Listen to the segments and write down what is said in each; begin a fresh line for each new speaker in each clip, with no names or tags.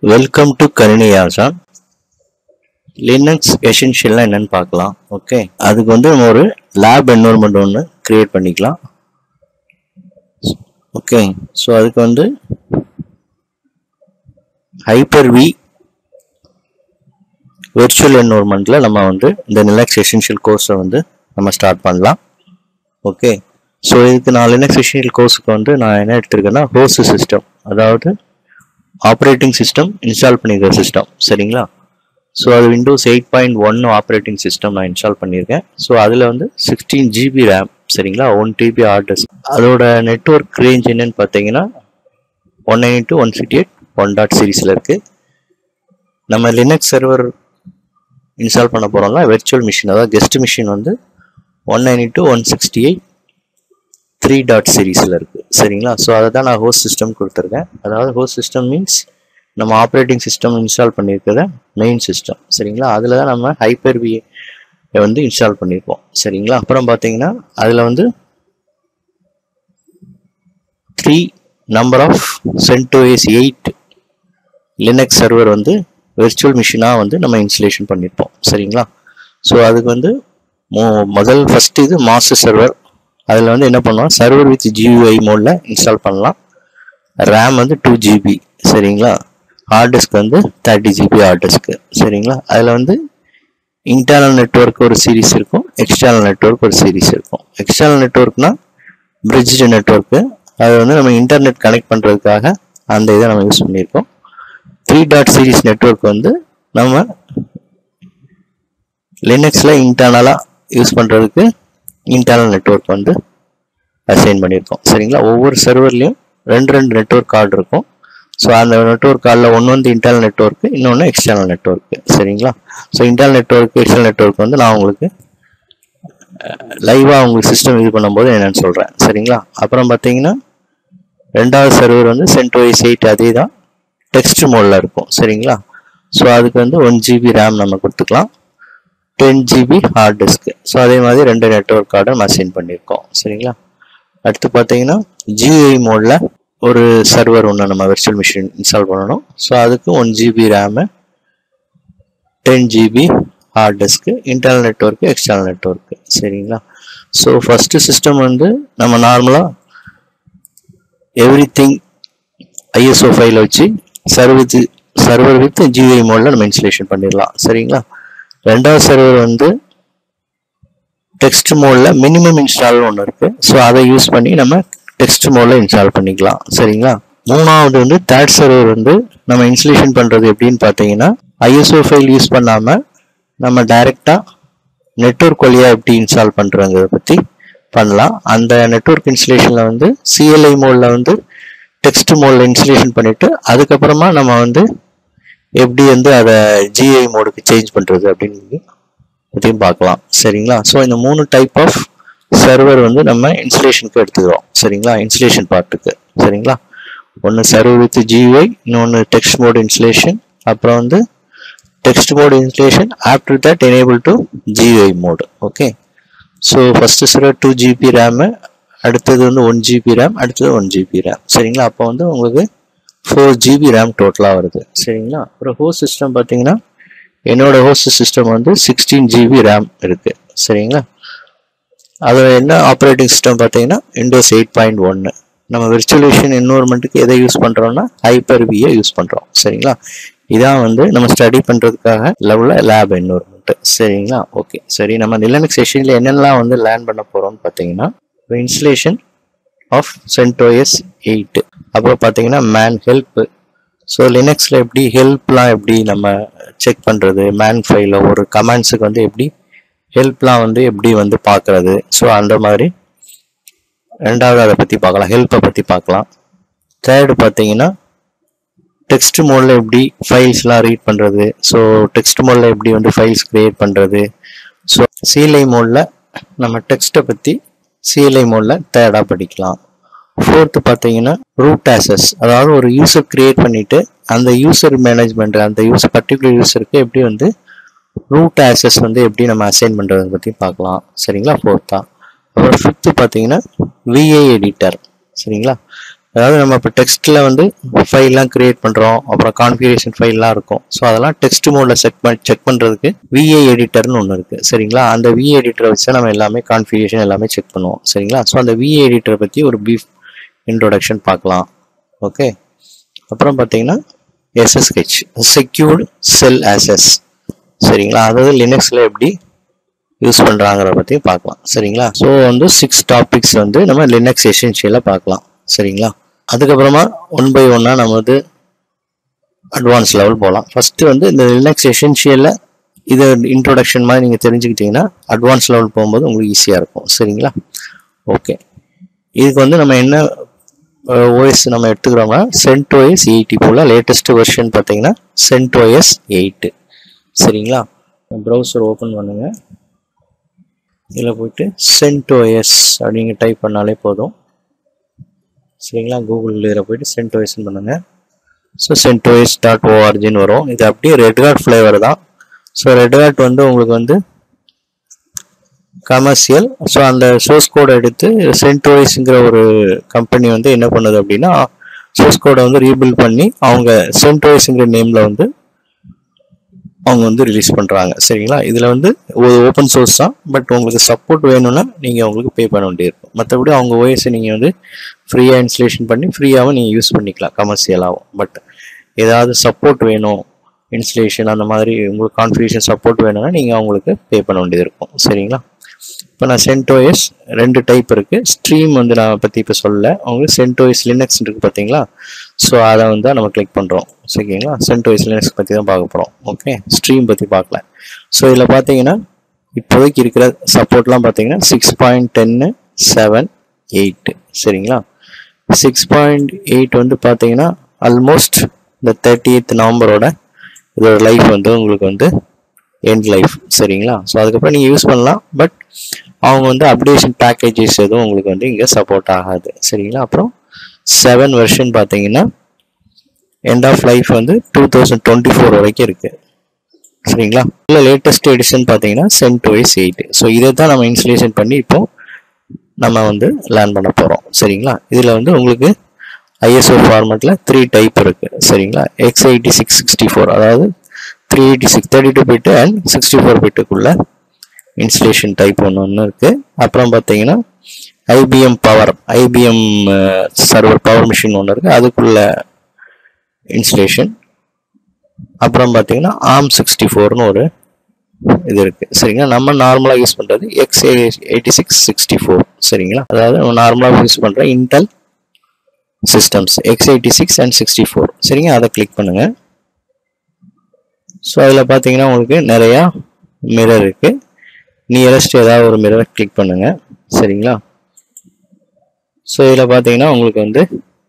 welcome to கணினி ஆசான் Linux எசென்ஷியல்லாம் என்னன்னு பார்க்கலாம் ஓகே அதுக்கு வந்து நம்ம ஒரு லேப் என்வரன்மெண்ட் ஒன்று கிரியேட் பண்ணிக்கலாம் ஓகே ஸோ அதுக்கு வந்து ஹைப்பர் வி விர்ச்சுவல் என்வரன்மெண்ட்டில் நம்ம வந்து இந்த லினக்ஸ் எசென்ஷியல் கோர்ஸை வந்து நம்ம ஸ்டார்ட் பண்ணலாம் ஓகே ஸோ இதுக்கு நான் லினக்ஸ் எசென்ஷியல் கோர்ஸுக்கு வந்து நான் என்ன எடுத்திருக்கேன்னா ஹோஸ்ட் சிஸ்டம் அதாவது ஆப்ரேட்டிங் சிஸ்டம் இன்ஸ்டால் பண்ணியிருக்க சிஸ்டம் சரிங்களா ஸோ அது Windows eight point one operating system நான் இன்ஸ்டால் பண்ணியிருக்கேன் ஸோ அதில் வந்து சிக்ஸ்டீன் ஜிபி ரேம் சரிங்களா ஒன் டிபி ஹார்ட் அதோட நெட்ஒர்க் ரேஞ்ச் என்னன்னு பார்த்தீங்கன்னா one nine two one sixty eight one dot சீரீஸில் இருக்குது நம்ம லினக்ஸ் சர்வர் இன்ஸ்டால் பண்ண போகிறோம்னா வெர்ச்சுவல் மிஷின் அதாவது கெஸ்ட் மிஷின் வந்து one ninety two one sixty eight three dot சீரீஸில் இருக்குது சரிங்களா ஸோ அதை தான் நான் ஹோஸ்ட் சிஸ்டம் கொடுத்துருக்கேன் அதாவது ஹோஸ்ட் சிஸ்டம் மீன்ஸ் நம்ம ஆப்ரேட்டிங் சிஸ்டம் இன்ஸ்டால் பண்ணியிருக்கிற மெயின் சிஸ்டம் சரிங்களா அதில் தான் நம்ம ஹைப்பர் வி வந்து இன்ஸ்டால் பண்ணியிருப்போம் சரிங்களா அப்புறம் பார்த்தீங்கன்னா அதில் வந்து three number of CentOS eight Linux server வந்து விர்ச்சுவல் மிஷினாக வந்து நம்ம இன்ஸ்டலேஷன் பண்ணியிருப்போம் சரிங்களா ஸோ அதுக்கு வந்து மொ- முதல் ஃபர்ஸ்ட் இது மாஸ்டர் சர்வர் அதில் வந்து என்ன பண்ணுவோம் சர்வர் வித் ஜியூஐ மோடில் இன்ஸ்டால் பண்ணலாம் ரேம் வந்து டூ ஜிபி சரிங்களா ஹார்ட் டிஸ்க் வந்து தேர்ட்டி ஜிபி ஹார்ட் டிஸ்க்கு சரிங்களா அதில் வந்து இன்டர்னல் நெட்வொர்க் ஒரு சீரிஸ் இருக்கும் எக்ஸ்டர்னல் நெட்வொர்க் ஒரு சீரிஸ் இருக்கும் எக்ஸ்டர்னல் நெட்வொர்க்னா பிரிட்ஜ் நெட்வொர்க்கு அது வந்து நம்ம இன்டர்நெட் கனெக்ட் பண்ணுறதுக்காக அந்த இதை நம்ம யூஸ் பண்ணியிருக்கோம் த்ரீ டாட் சீரிஸ் நெட்வொர்க் வந்து நம்ம லினக்ஸில் இன்டர்னலாக யூஸ் பண்ணுறதுக்கு இன்டர்னல் நெட்வொர்க் வந்து அசைன் பண்ணியிருக்கோம் சரிங்களா ஒவ்வொரு சர்வர்லேயும் ரெண்டு ரெண்டு நெட்வொர்க் கார்டு இருக்கும் ஸோ அந்த நெட்வொர்க் கார்டில் ஒன்று வந்து இன்டர்னல் நெட்வொர்க்கு இன்னொன்று எக்ஸ்டர்னல் நெட்வொர்க்கு சரிங்களா so internal network external network வந்து நான் உங்களுக்கு லைவாக உங்களுக்கு சிஸ்டம் இது பண்ணும்போது என்னன்னு சொல்கிறேன் சரிங்களா அப்புறம் பார்த்தீங்கன்னா ரெண்டாவது சர்வர் வந்து சென்டோஎஸ் எயிட் அதே தான் டெக்ஸ்ட் மோடில் இருக்கும் சரிங்களா ஸோ அதுக்கு வந்து ஒன் ஜிபி ரேம் நம்ம கொடுத்துக்கலாம் டென் ஜிபி ஹார்ட் டிஸ்க்கு ஸோ அதே மாதிரி ரெண்டு நெட்வொர்க் கார்டை நம்ம அசைன் பண்ணியிருக்கோம் சரிங்களா அடுத்து பார்த்தீங்கன்னா ஜிஐ மோடில் ஒரு சர்வர் ஒன்று நம்ம வெர்ச்சுவல் மிஷின் இன்ஸ்டால் பண்ணணும் ஸோ அதுக்கு one GB RAM ten GB hard டிஸ்க்கு இன்டர்னல் நெட்வொர்க்கு எக்ஸ்டர்னல் நெட்வொர்க்கு சரிங்களா ஸோ ஃபஸ்ட்டு சிஸ்டம் வந்து நம்ம நார்மலாக எவ்ரி திங் ஐஎஸ்ஓ ஃபைல் வச்சு சர்வீஸ் சர்வர் வித் ஜிஐ மோடில் நம்ம இன்ஸ்டலேஷன் பண்ணிடலாம் சரிங்களா ரெண்டாவது சர்வர் வந்து டெக்ஸ்ட் மோடில் மினிமம் இன்ஸ்டால்னு ஒன்று இருக்குது ஸோ அதை யூஸ் பண்ணி நம்ம டெக்ஸ்ட் மோடில் இன்ஸ்டால் பண்ணிக்கலாம் சரிங்களா மூணாவது வந்து தேர்ட் சர்வர் வந்து நம்ம இன்ஸ்டலேஷன் பண்ணுறது எப்படின்னு பார்த்தீங்கன்னா ஐஎஸ்ஓ ஃபைல் யூஸ் பண்ணாமல் நம்ம டைரெக்டாக நெட்வொர்க் வழியாக எப்படி இன்ஸ்டால் பண்ணுறங்கிறத பற்றி பண்ணலாம் அந்த நெட்வொர்க் இன்ஸ்டலேஷனில் வந்து சிஎல்ஐ மோடில் வந்து டெக்ஸ்ட் மோடில் இன்ஸ்டலேஷன் பண்ணிவிட்டு அதுக்கப்புறமா நம்ம வந்து எப்படி வந்து அதை ஜிஐ மோடுக்கு சேஞ்ச் பண்ணுறது அப்படின்னு பற்றியும் பார்க்கலாம் சரிங்களா ஸோ இந்த மூணு டைப் ஆஃப் சர்வர் வந்து நம்ம இன்ஸ்டலேஷனுக்கு எடுத்துக்கிறோம் சரிங்களா இன்ஸ்டலேஷன் பார்ட்டுக்கு சரிங்களா ஒன்று சர்வர் வித் ஜிஐ இன்னொன்று டெக்ஸ்ட் மோட் இன்ஸ்டலேஷன் அப்புறம் வந்து text mode installation after that enable to GUI mode okay so first server two GB RAM அடுத்தது வந்து ஒன் ஜிபி ரேம் அடுத்தது ஒன் ஜிபி ரேம் சரிங்களா அப்போ வந்து உங்களுக்கு ஃபோர் ஜிபி ரேம் டோட்டலாக வருது சரிங்களா அப்புறம் ஹோஸ்ட் சிஸ்டம் பார்த்தீங்கன்னா என்னோட ஹோஸ்ட் சிஸ்டம் வந்து சிக்ஸ்டீன் ஜிபி ரேம் இருக்குது சரிங்களா அதில் என்ன ஆப்ரேட்டிங் சிஸ்டம் பார்த்தீங்கன்னா விண்டோஸ் எயிட் பாயிண்ட் ஒன்று நம்ம விர்ச்சுவலேஷன் என்வரன்மெண்ட்டுக்கு எதை யூஸ் பண்ணுறோம்னா ஹைப்பர் வியை யூஸ் பண்ணுறோம் சரிங்களா இதான் வந்து நம்ம ஸ்டடி பண்ணுறதுக்காக லெவலில் லேப் என்வரன்மெண்ட்டு சரிங்களா ஓகே சரி நம்ம நிலனக் செஷனில் என்னென்னலாம் வந்து லேர்ன் பண்ண போகிறோம்னு பார்த்தீங்கன்னா இன்ஸ்டலேஷன் ஆஃப் சென்டோஎஸ் எயிட்டு அப்புறம் பார்த்தீங்கன்னா மேன் ஹெல்ப் ஸோ லினக்ஸில் எப்படி ஹெல்ப்லாம் எப்படி நம்ம செக் பண்ணுறது மேன் ஃபைலில் ஒரு கமெண்ட்ஸுக்கு வந்து எப்படி ஹெல்ப்லாம் வந்து எப்படி வந்து பார்க்குறது ஸோ அந்த மாதிரி ரெண்டாவது அதை பற்றி பார்க்கலாம் ஹெல்ப்பை பற்றி பார்க்கலாம் தேர்டு பார்த்தீங்கன்னா டெக்ஸ்ட் மோடில் எப்படி ஃபைல்ஸ்லாம் ரீட் பண்ணுறது ஸோ டெக்ஸ்ட் மோடில் எப்படி வந்து ஃபைல்ஸ் க்ரியேட் பண்ணுறது ஸோ சிஎல்ஐ மோடில் நம்ம டெக்ஸ்ட்டை பற்றி சிஎல்ஐ மோடில் தேர்டாக படிக்கலாம் ஃபோர்த்து பார்த்தீங்கன்னா ரூட் ஆசஸ் அதாவது ஒரு யூசர் கிரியேட் பண்ணிட்டு அந்த யூசர் மேனேஜ்மெண்ட் அந்த யூசர் பர்டிகுலர் யூசருக்கு எப்படி வந்து ரூட் ஆசஸ் வந்து எப்படி நம்ம அசைன் பண்ணுறதை பற்றி பார்க்கலாம் சரிங்களா ஃபோர்த்தா அப்புறம் ஃபிஃப்த்து பார்த்தீங்கன்னா விஏ எடிட்டர் சரிங்களா அதாவது நம்ம இப்போ டெக்ஸ்ட்டில் வந்து ஃபைல்லாம் கிரியேட் பண்ணுறோம் அப்புறம் கான்ஃபிகரேஷன் ஃபைல்லாம் இருக்கும் ஸோ அதெல்லாம் டெக்ஸ்ட் மோடில் செக் பண்ணி செக் பண்ணுறதுக்கு விஏ எடிட்டர்னு ஒன்று இருக்குது சரிங்களா அந்த விஏ எடிட்டரை வச்சு நம்ம எல்லாமே கான்ஃபிகரேஷன் எல்லாமே செக் பண்ணுவோம் சரிங்களா ஸோ அந்த விஏ எடிட்டரை பற்றி ஒரு பீஃப் இன்ட்ரோடக்ஷன் பார்க்கலாம் ஓகே அப்புறம் பார்த்தீங்கன்னா எஸ்எஸ்ஹெச் செக்யூர்டு செல் ஆசஸ் சரிங்களா அதாவது லினக்ஸில் எப்படி யூஸ் பண்ணுறாங்கிறத பற்றி பார்க்கலாம் சரிங்களா ஸோ வந்து சிக்ஸ் டாபிக்ஸ் வந்து நம்ம லினக்ஸ் எசென்ஷியலாக பார்க்கலாம் சரிங்களா அதுக்கப்புறமா ஒன் பை ஒன்னாக நம்ம வந்து அட்வான்ஸ் லெவல் போகலாம் ஃபஸ்ட்டு வந்து இந்த லினக்ஸ் எசென்ஷியலில் இது இன்ட்ரோடக்ஷன் மாதிரி நீங்கள் தெரிஞ்சுக்கிட்டீங்கன்னா அட்வான்ஸ் லெவல் போகும்போது உங்களுக்கு ஈஸியாக இருக்கும் சரிங்களா ஓகே இதுக்கு வந்து நம்ம என்ன ஓஎஸ் நம்ம எடுத்துக்கிறோம்னா சென்ட் ஓஎஸ் எயிட்டி போல் லேட்டஸ்ட் வெர்ஷன் பார்த்தீங்கன்னா சென்ட் ஓஎஸ் எயிட்டு சரிங்களா ப்ரௌசர் ஓப்பன் பண்ணுங்க இதில் போயிட்டு சென்ட் ஓஎஸ் அப்படிங்க டைப் பண்ணாலே போதும் சரிங்களா கூகுள் இதில் போயிட்டு சென்ட் ஓஎஸ்ன்னு பண்ணுங்க ஸோ சென்ட் ஓஎஸ் டாட் ஓஆர்ஜின்னு வரும் இது அப்படியே ரெட் கார்ட் ஃப்ளேவர் தான் ஸோ ரெட் கார்ட் வந்து உங்களுக்கு வந்து கமர்ஷியல் ஸோ அந்த சோர்ஸ் கோடை எடுத்து சென்ட் ஓஎஸ்ங்கிற ஒரு கம்பெனி வந்து என்ன பண்ணுது அப்படின்னா சோர்ஸ் கோடை வந்து ரீபில்ட் பண்ணி அவங்க சென்ட் ஓஎஸ்ங்கிற நேமில் வந்து அவங்க வந்து ரிலீஸ் பண்ணுறாங்க சரிங்களா இதில் வந்து ஒரு ஓப்பன் சோர்ஸ் தான் பட் உங்களுக்கு சப்போர்ட் வேணும்னா நீங்கள் உங்களுக்கு பே பண்ண வேண்டியிருக்கும் மற்றபடி அவங்க ஓஎஸை நீங்கள் வந்து ஃப்ரீயாக இன்ஸ்டலேஷன் பண்ணி ஃப்ரீயாகவும் நீங்கள் யூஸ் பண்ணிக்கலாம் கமர்ஷியலாகவும் பட் ஏதாவது சப்போர்ட் வேணும் இன்ஸ்டலேஷன் அந்த மாதிரி உங்களுக்கு கான்ஃபிகரேஷன் சப்போர்ட் வேணும்னா நீங்கள் அவங்களுக்கு பே பண்ண வேண்டியது இருக்கும் சரிங்களா இப்போ நான் சென்டோஎஸ் ரெண்டு டைப் இருக்குது ஸ்ட்ரீம் வந்து நான் பற்றி இப்போ சொல்லல உங்களுக்கு சென்டோஎஸ் லினக்ஸ் இருக்குது பார்த்தீங்களா ஸோ அதை வந்து நம்ம கிளிக் பண்ணுறோம் சரிங்களா சென்டோஎஸ் லினக்ஸ் பற்றி தான் பார்க்க போகிறோம் ஓகே ஸ்ட்ரீம் பற்றி பார்க்கல ஸோ இதில் பார்த்தீங்கன்னா இப்போதைக்கு இருக்கிற சப்போர்ட்லாம் பார்த்தீங்கன்னா சிக்ஸ் பாயிண்ட் டென்னு செவன் எயிட்டு சரிங்களா சிக்ஸ் பாயிண்ட் எயிட் வந்து பார்த்தீங்கன்னா ஆல்மோஸ்ட் இந்த தேர்ட்டி எய்த் நவம்பரோட இதோட லைஃப் வந்து உங்களுக்கு வந்து எண்ட் லைஃப் சரிங்களா ஸோ அதுக்கப்புறம் நீங்கள் யூஸ் பண்ணலாம் பட் அவங்க வந்து அப்டேஷன் பேக்கேஜஸ் எதுவும் உங்களுக்கு வந்து இங்கே சப்போர்ட் ஆகாது சரிங்களா அப்புறம் செவன் வெர்ஷன் பார்த்தீங்கன்னா எண்ட் ஆஃப் லைஃப் வந்து டூ தௌசண்ட் டுவெண்ட்டி ஃபோர் வரைக்கும் இருக்குது சரிங்களா இல்லை லேட்டஸ்ட் எடிஷன் பார்த்தீங்கன்னா சென்ட் ஒய்ஸ் எயிட் ஸோ இதை தான் நம்ம இன்ஸ்டலேஷன் பண்ணி இப்போ நம்ம வந்து லேர்ன் பண்ண போகிறோம் சரிங்களா இதில் வந்து உங்களுக்கு ஐஎஸ்ஓ ஃபார்மேட்டில் த்ரீ டைப் இருக்குது சரிங்களா x eighty six sixty four அதாவது three eighty six thirty two bit and sixty four பிட்டுக்குள்ள இன்ஸ்டலேஷன் டைப் ஒன்று ஒன்று இருக்குது அப்புறம் பார்த்தீங்கன்னா IBM power IBM server power machine ஒன்று இருக்குது அதுக்குள்ள இன்ஸ்டலேஷன் அப்புறம் பார்த்தீங்கன்னா ஆம் சிக்ஸ்டி ஃபோர்னு ஒரு இது இருக்கு சரிங்களா நம்ம நார்மலாக யூஸ் பண்ணுறது x eighty six sixty four சரிங்களா அதாவது நம்ம நார்மலாக யூஸ் பண்ணுற Intel systems x eighty six and sixty four சரிங்க அதை கிளிக் பண்ணுங்கள் ஸோ அதில் பார்த்தீங்கன்னா உங்களுக்கு நிறையா மிரர் இருக்கு நியரஸ்ட் ஏதாவது ஒரு மிரரை கிளிக் பண்ணுங்க சரிங்களா ஸோ இதில் பார்த்தீங்கன்னா உங்களுக்கு வந்து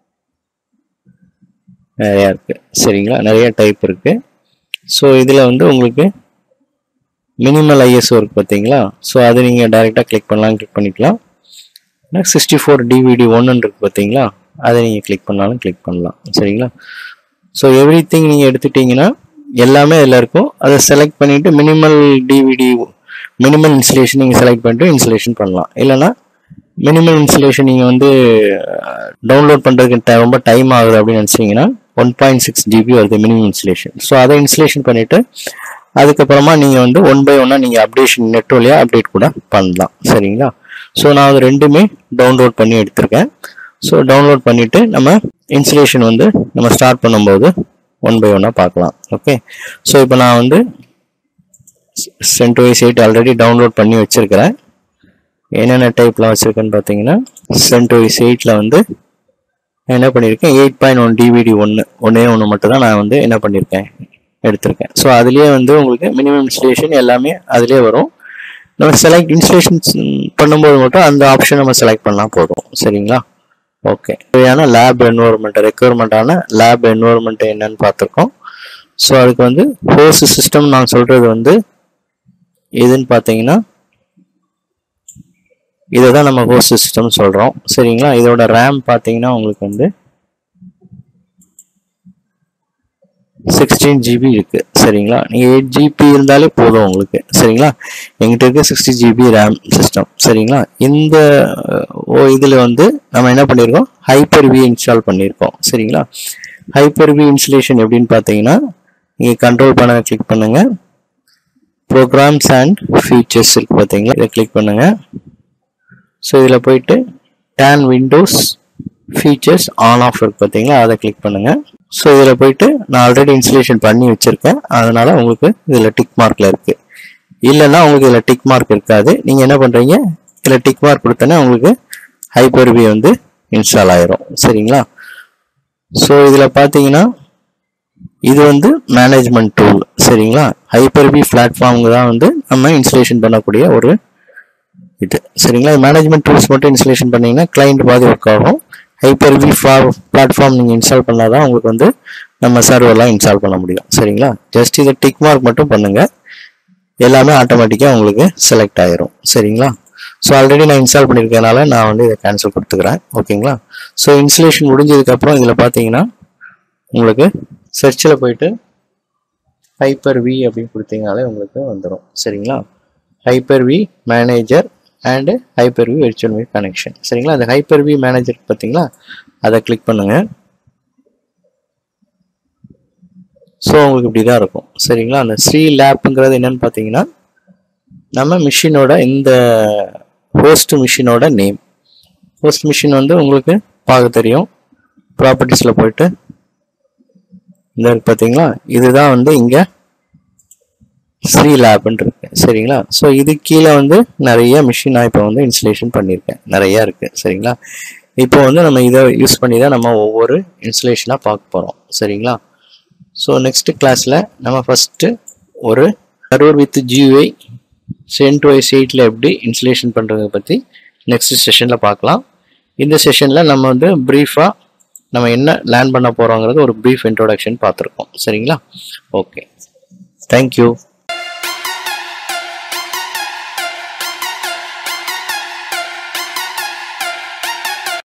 நிறையா இருக்கு சரிங்களா நிறைய டைப் இருக்கு ஸோ இதில் வந்து உங்களுக்கு மினிமல் ஐஎஸ்ஓ இருக்கு பார்த்தீங்களா ஸோ அது நீங்கள் டைரெக்டாக கிளிக் பண்ணலாம் கிளிக் பண்ணிக்கலாம் நெக்ஸ்ட் சிக்ஸ்டி ஃபோர் டிவிடி ஒன்னு இருக்கு பார்த்தீங்களா அதை நீங்கள் கிளிக் பண்ணாலும் கிளிக் பண்ணலாம் சரிங்களா ஸோ எவ்ரி திங் நீங்கள் எடுத்துட்டீங்கன்னா எல்லாமே இதில் இருக்கும் அதை செலக்ட் பண்ணிவிட்டு மினிமல் டிவிடி மினிமல் இன்ஸ்டலேஷன் நீங்கள் செலக்ட் பண்ணிட்டு இன்ஸ்டலேஷன் பண்ணலாம் இல்லைன்னா மினிமல் இன்ஸ்டலேஷன் நீங்கள் வந்து டவுன்லோட் பண்ணுறதுக்கு ட- ரொம்ப டைம் ஆகுது அப்படின்னு நினச்சிங்கன்னா ஒன் பாயிண்ட் சிக்ஸ் ஜிபி வருது மினிமம் இன்ஸ்டலேஷன் ஸோ அதை இன்ஸ்டலேஷன் பண்ணிவிட்டு அதுக்கப்புறமா நீங்கள் வந்து ஒன் பை ஒன்னாக நீங்கள் அப்டேஷன் நெட் வழியாக அப்டேட் கூட பண்ணலாம் சரிங்களா ஸோ நான் அது ரெண்டுமே டவுன்லோட் பண்ணி எடுத்திருக்கேன் ஸோ டவுன்லோட் பண்ணிவிட்டு நம்ம இன்ஸ்டலேஷன் வந்து நம்ம ஸ்டார்ட் பண்ணும்போது ஒன் பை ஒன்னாக பார்க்கலாம் ஓகே ஸோ இப்போ நான் வந்து சென்டோய்ஸ் எயிட் ஆல்ரெடி டவுன்லோட் பண்ணி வச்சுருக்கிறேன் என்னென்ன டைப்லாம் வச்சுருக்கேன்னு பார்த்தீங்கன்னா சென்டோய்ஸ் எயிட்டில் வந்து நான் என்ன பண்ணியிருக்கேன் எயிட் பாயிண்ட் ஒன் டிவிடி ஒன்று ஒன்றே ஒன்று மட்டும் தான் நான் வந்து என்ன பண்ணியிருக்கேன் எடுத்திருக்கேன் ஸோ அதுலேயே வந்து உங்களுக்கு மினிமம் இன்ஸ்டலேஷன் எல்லாமே அதுலேயே வரும் நம்ம செலக்ட் இன்ஸ்டலேஷன் பண்ணும்போது மட்டும் அந்த ஆப்ஷன் நம்ம செலக்ட் பண்ணால் போதும் சரிங்களா ஓகே தேவையான லேப் என்வரன்மெண்ட் ரெக்குவயர்மெண்ட்டான லேப் என்வரன்மெண்ட் என்னன்னு பார்த்துருக்கோம் ஸோ அதுக்கு வந்து ஹோஸ் சிஸ்டம் நான் சொல்கிறது வந்து எதுன்னு பார்த்தீங்கன்னா இதை தான் நம்ம ஹோஸ் சிஸ்டம் சொல்கிறோம் சரிங்களா இதோட ரேம் பார்த்தீங்கன்னா உங்களுக்கு வந்து சிக்ஸ்டீன் ஜிபி இருக்கு சரிங்களா நீங்கள் எயிட் ஜிபி இருந்தாலே போதும் உங்களுக்கு சரிங்களா எங்கிட்ட இருக்க சிக்ஸ்டி ஜிபி ரேம் சிஸ்டம் சரிங்களா இந்த அஹ், ஓ இதில் வந்து நம்ம என்ன பண்ணியிருக்கோம் ஹைப்பர் வி இன்ஸ்டால் பண்ணியிருக்கோம் சரிங்களா ஹைப்பர் வி இன்ஸ்டலேஷன் எப்படின்னு பார்த்தீங்கன்னா நீங்கள் கண்ட்ரோல் பண்ண கிளிக் பண்ணுங்க ப்ரோக்ராம்ஸ் அண்ட் ஃபீச்சர்ஸ் இருக்கு பார்த்தீங்களா இதை கிளிக் பண்ணுங்க ஸோ இதில் போயிட்டு then Windows features on off இருக்கு பார்த்தீங்களா அதை கிளிக் பண்ணுங்க ஸோ இதில் போயிட்டு நான் ஆல்ரெடி இன்ஸ்டலேஷன் பண்ணி வச்சிருக்கேன் அதனால உங்களுக்கு இதில் டிக் மார்க்கில் இருக்கு இல்லைன்னா உங்களுக்கு இதில் டிக் மார்க் இருக்காது நீங்கள் என்ன பண்ணுறீங்க இதில் டிக் மார்க் கொடுத்தோன்னா உங்களுக்கு ஹைப்பர் வி வந்து இன்ஸ்டால் ஆயிரும் சரிங்களா ஸோ இதில் பார்த்தீங்கன்னா இது வந்து மேனேஜ்மெண்ட் டூல் சரிங்களா ஹைப்பர் வி பிளாட்ஃபார்முக்கு தான் வந்து நம்ம இன்ஸ்டலேஷன் பண்ணக்கூடிய ஒரு இது சரிங்களா மேனேஜ்மெண்ட் டூல்ஸ் மட்டும் இன்ஸ்டலேஷன் பண்ணீங்கன்னா கிளைண்ட் பாதி ஒர்க் ஆகும் ஹைப்பர் வி பிளாட்ஃபார்ம் நீங்கள் இன்ஸ்டால் பண்ணால் தான் உங்களுக்கு வந்து நம்ம சர்வர்லாம் இன்ஸ்டால் பண்ண முடியும் சரிங்களா ஜஸ்ட் இதை டிக் மார்க் மட்டும் பண்ணுங்கள் எல்லாமே ஆட்டோமேட்டிக்காக உங்களுக்கு செலக்ட் ஆயிரும் சரிங்களா ஸோ ஆல்ரெடி நான் இன்ஸ்டால் பண்ணியிருக்கனால நான் வந்து இதை கேன்சல் கொடுத்துக்கிறேன் ஓகேங்களா ஸோ இன்ஸ்டலேஷன் முடிஞ்சதுக்கப்புறம் இதில் பார்த்தீங்கன்னா உங்களுக்கு சர்ச்சில் போயிட்டு ஹைப்பர் வி அப்படின்னு கொடுத்தீங்கனாலே உங்களுக்கு வந்துடும் சரிங்களா Hyper V manager and Hyper V virtual meet connection சரிங்களா அந்த ஹைப்பர் வி மேனேஜர் பார்த்தீங்களா அதை கிளிக் பண்ணுங்க ஸோ உங்களுக்கு இப்படி தான் இருக்கும் சரிங்களா அந்த ஸ்ரீ லேப்புங்கிறது என்னன்னு பார்த்தீங்கன்னா நம்ம மிஷினோட இந்த ஹோஸ்ட் மிஷினோட நேம் ஹோஸ்ட் மிஷின் வந்து உங்களுக்கு பார்க்க தெரியும் ப்ராப்பர்ட்டிஸில் போயிட்டு இந்த இருக்கு பார்த்தீங்களா இதுதான் வந்து இங்கே ஸ்ரீ லேப்னு இருக்கு சரிங்களா ஸோ இது கீழே வந்து நிறைய மிஷின் நான் இப்போ வந்து இன்ஸ்டலேஷன் பண்ணியிருக்கேன் நிறைய இருக்கு சரிங்களா இப்போ வந்து நம்ம இதை யூஸ் பண்ணி தான் நம்ம ஒவ்வொரு இன்ஸ்டலேஷனாக பார்க்க போகிறோம் சரிங்களா ஸோ நெக்ஸ்ட் கிளாஸில் நம்ம ஃபஸ்ட்டு ஒரு server with GUI CentOS எயிட்டில் எப்படி இன்ஸ்டலேஷன் பண்ணுறதை பற்றி நெக்ஸ்ட் செஷனில் பார்க்கலாம் இந்த செஷனில் நம்ம வந்து ப்ரீஃபாக நம்ம என்ன லேர்ன் பண்ண போகிறோங்கிறது ஒரு ப்ரீஃப் இன்ட்ரோடக்ஷன் பார்த்துருக்கோம் சரிங்களா ஓகே தேங்க்யூ